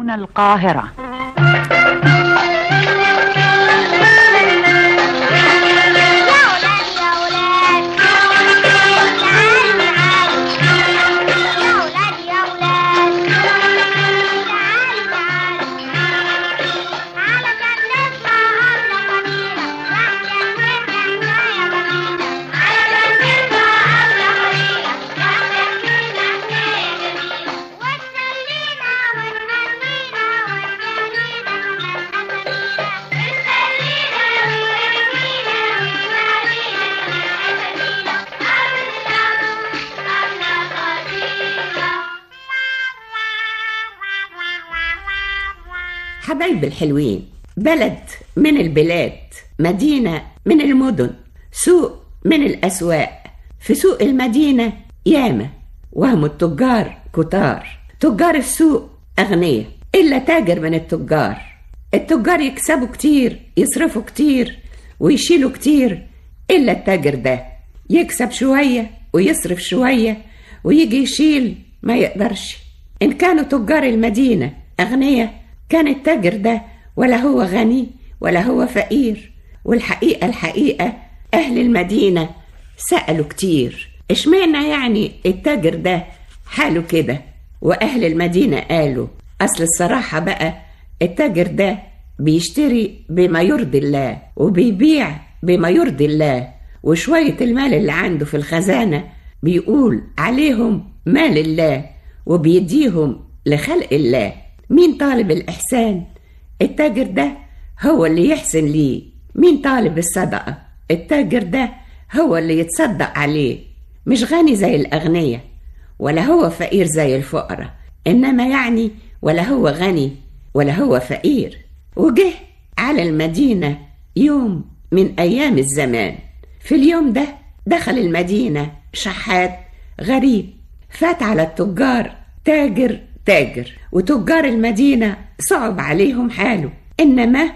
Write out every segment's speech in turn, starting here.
هنا القاهرة حبايب الحلوين بلد من البلاد مدينة من المدن سوق من الأسواق في سوق المدينة ياما وهم التجار كتار تجار السوق أغنياء إلا تاجر من التجار التجار يكسبوا كتير يصرفوا كتير ويشيلوا كتير إلا التاجر ده يكسب شوية ويصرف شوية ويجي يشيل ما يقدرش إن كانوا تجار المدينة أغنياء كان التاجر ده ولا هو غني ولا هو فقير والحقيقة الحقيقة أهل المدينة سألوا كتير اشمعنى يعني التاجر ده حاله كده وأهل المدينة قالوا أصل الصراحة بقى التاجر ده بيشتري بما يرضي الله وبيبيع بما يرضي الله وشوية المال اللي عنده في الخزانة بيقول عليهم مال الله وبيديهم لخلق الله مين طالب الإحسان؟ التاجر ده هو اللي يحسن ليه مين طالب الصدقة؟ التاجر ده هو اللي يتصدق عليه مش غني زي الأغنياء ولا هو فقير زي الفقراء إنما يعني ولا هو غني ولا هو فقير وجه على المدينة يوم من أيام الزمان في اليوم ده دخل المدينة شحات غريب فات على التجار تاجر تاجر وتجار المدينة صعب عليهم حاله إنما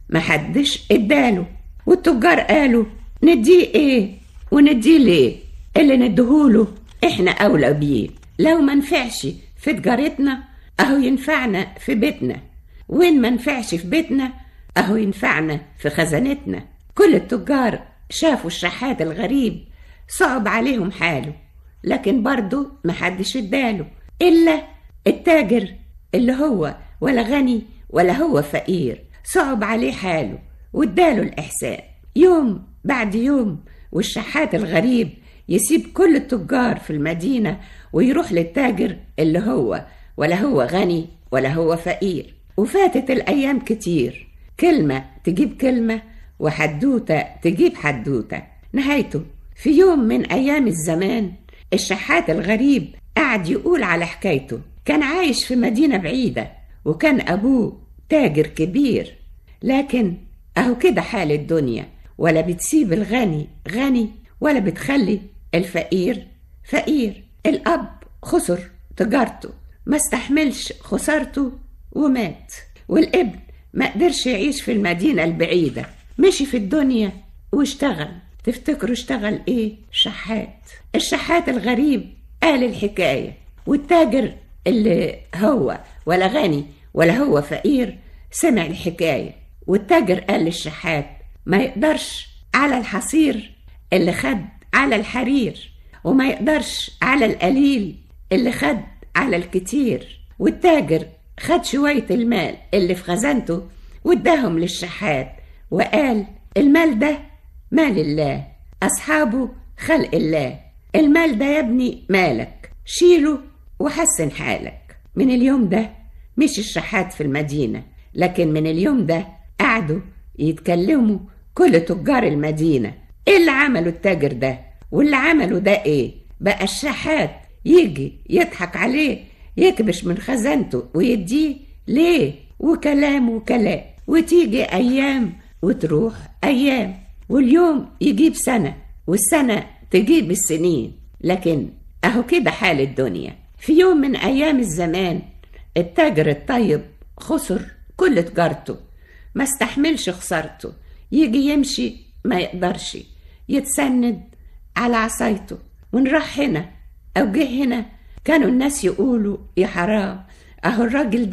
محدش اداله والتجار قالوا نديه ايه ونديه ليه اللي ندهوله احنا اولى بيه لو منفعش في تجارتنا اهو ينفعنا في بيتنا وين منفعش في بيتنا اهو ينفعنا في خزانتنا كل التجار شافوا الشحات الغريب صعب عليهم حاله لكن برضه محدش اداله الا التاجر اللي هو ولا غني ولا هو فقير صعب عليه حاله واداله الإحسان يوم بعد يوم والشحات الغريب يسيب كل التجار في المدينة ويروح للتاجر اللي هو ولا هو غني ولا هو فقير وفاتت الأيام كتير كلمة تجيب كلمة وحدوتة تجيب حدوتة نهايته في يوم من أيام الزمان الشحات الغريب قعد يقول على حكايته كان عايش في مدينة بعيدة وكان أبوه تاجر كبير لكن أهو كده حال الدنيا ولا بتسيب الغني غني ولا بتخلي الفقير فقير الأب خسر تجارته ما استحملش خسارته ومات والابن ما قدرش يعيش في المدينة البعيدة مشي في الدنيا واشتغل تفتكروا اشتغل ايه شحات الشحات الغريب قال الحكاية والتاجر اللي هو ولا غني ولا هو فقير سمع الحكاية والتاجر قال للشحات ما يقدرش على الحصير اللي خد على الحرير وما يقدرش على القليل اللي خد على الكتير والتاجر خد شوية المال اللي في خزانته واداهم للشحات وقال المال ده مال الله أصحابه خلق الله المال ده يا ابني مالك شيله وحسن حالك من اليوم ده مش الشحات في المدينة لكن من اليوم ده قعدوا يتكلموا كل تجار المدينة ايه اللي عمله التاجر ده واللي عمله ده ايه بقى الشحات يجي يضحك عليه يكبش من خزانته ويديه ليه وكلام وكلام وتيجي ايام وتروح ايام واليوم يجيب سنة والسنة تجيب السنين لكن اهو كده حال الدنيا في يوم من ايام الزمان التاجر الطيب خسر كل تجارته ما استحملش خسارته يجي يمشي ما يقدرش يتسند على عصايته ونروح هنا أو جه هنا كانوا الناس يقولوا يا حرام أهو الراجل ده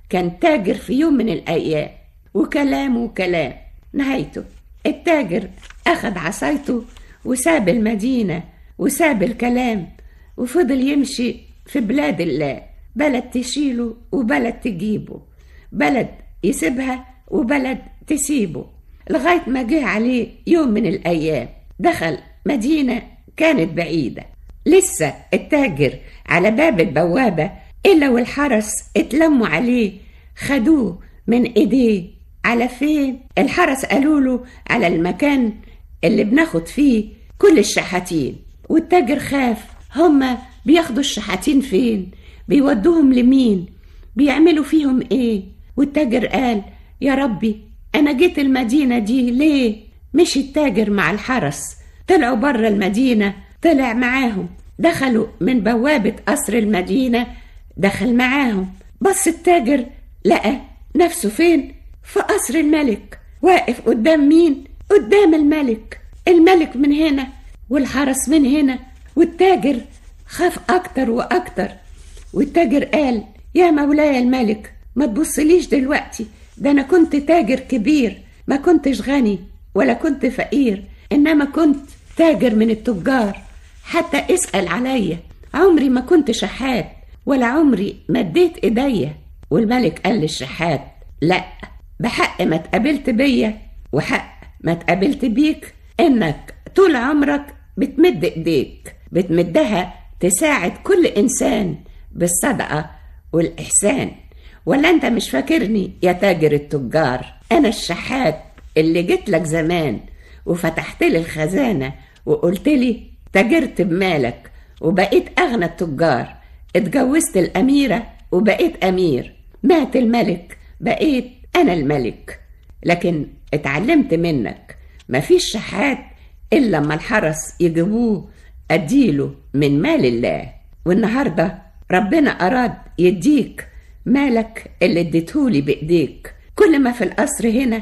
كان تاجر في يوم من الأيام وكلام وكلام نهايته التاجر أخد عصايته وساب المدينة وساب الكلام وفضل يمشي في بلاد الله بلد تشيله وبلد تجيبه بلد يسيبها وبلد تسيبه لغاية ما جه عليه يوم من الأيام دخل مدينة كانت بعيدة لسه التاجر على باب البوابة إلا والحرس اتلموا عليه خدوه من إيديه على فين الحرس قالوا له على المكان اللي بناخد فيه كل الشحاتين والتاجر خاف هما بياخدوا الشحاتين فين بيودوهم لمين بيعملوا فيهم ايه والتاجر قال يا ربي انا جيت المدينة دي ليه مش التاجر مع الحرس طلعوا بره المدينة طلع معاهم دخلوا من بوابة قصر المدينة دخل معاهم بص التاجر لقى نفسه فين في قصر الملك واقف قدام مين قدام الملك الملك من هنا والحرس من هنا والتاجر خاف اكتر واكتر والتاجر قال يا مولاي الملك ما تبصليش دلوقتي ده انا كنت تاجر كبير ما كنتش غني ولا كنت فقير انما كنت تاجر من التجار حتى اسأل عليا عمري ما كنت شحات ولا عمري مديت ايديا والملك قال للشحات لا بحق ما اتقابلت بيا وحق ما اتقابلت بيك انك طول عمرك بتمد ايديك بتمدها تساعد كل انسان بالصدقه والاحسان ولا انت مش فاكرني يا تاجر التجار انا الشحات اللي جيت لك زمان وفتحت لي الخزانه وقلت لي تاجرت بمالك وبقيت اغنى التجار اتجوزت الاميره وبقيت امير مات الملك بقيت انا الملك لكن اتعلمت منك مفيش شحات الا لما الحرس يجيبوه اديله من مال الله والنهارده ربنا اراد يديك مالك اللي اديتهولي بايديك كل ما في القصر هنا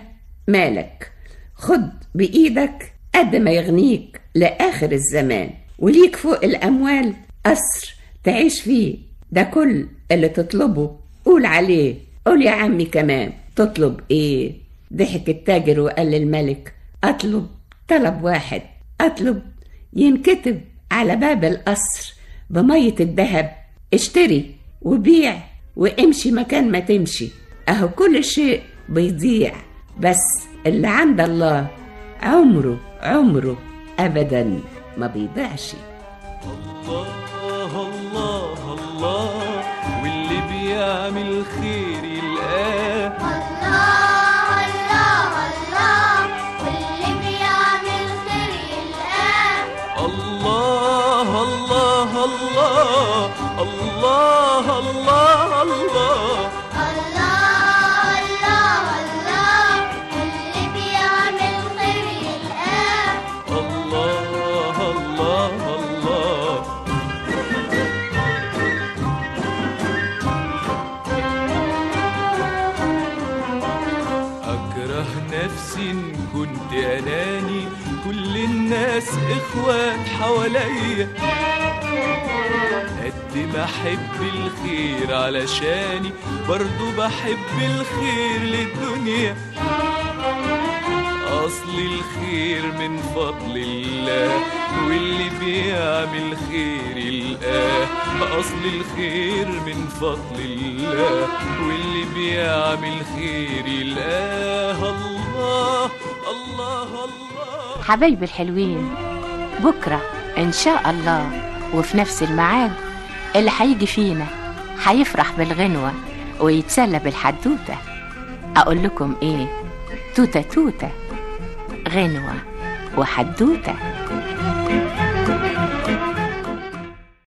مالك خد بايدك قد ما يغنيك لاخر الزمان وليك فوق الاموال قصر تعيش فيه ده كل اللي تطلبه قول عليه قول يا عمي كمان تطلب ايه ضحك التاجر وقال للملك اطلب طلب واحد اطلب ينكتب على باب القصر بمية الذهب اشتري وبيع وامشي مكان ما تمشي اهو كل شيء بيضيع بس اللي عند الله عمره عمره ابدا ما بيضيعش الله الله الله واللي بيعمل خير يلقاه الله الله الله واللي بيعمل خير يلقاه الله الله الله الله الله الله الله الله الله واللي بيعمل خير يلقاه الله الله الله أكره نفسي إن كنت أناني كل الناس إخوات حواليا قد ما أحب الخير علشاني برضو بحب الخير للدنيا أصل الخير من فضل الله واللي بيعمل خير يلقاه أصل الخير من فضل الله واللي بيعمل خير يلقاه الله الله الله حبايبي الحلوين بكرة إن شاء الله وفي نفس الميعاد اللي هيجي فينا هيفرح بالغنوة ويتسلى بالحدوتة أقول لكم إيه توتة توتة غنوة وحدوتة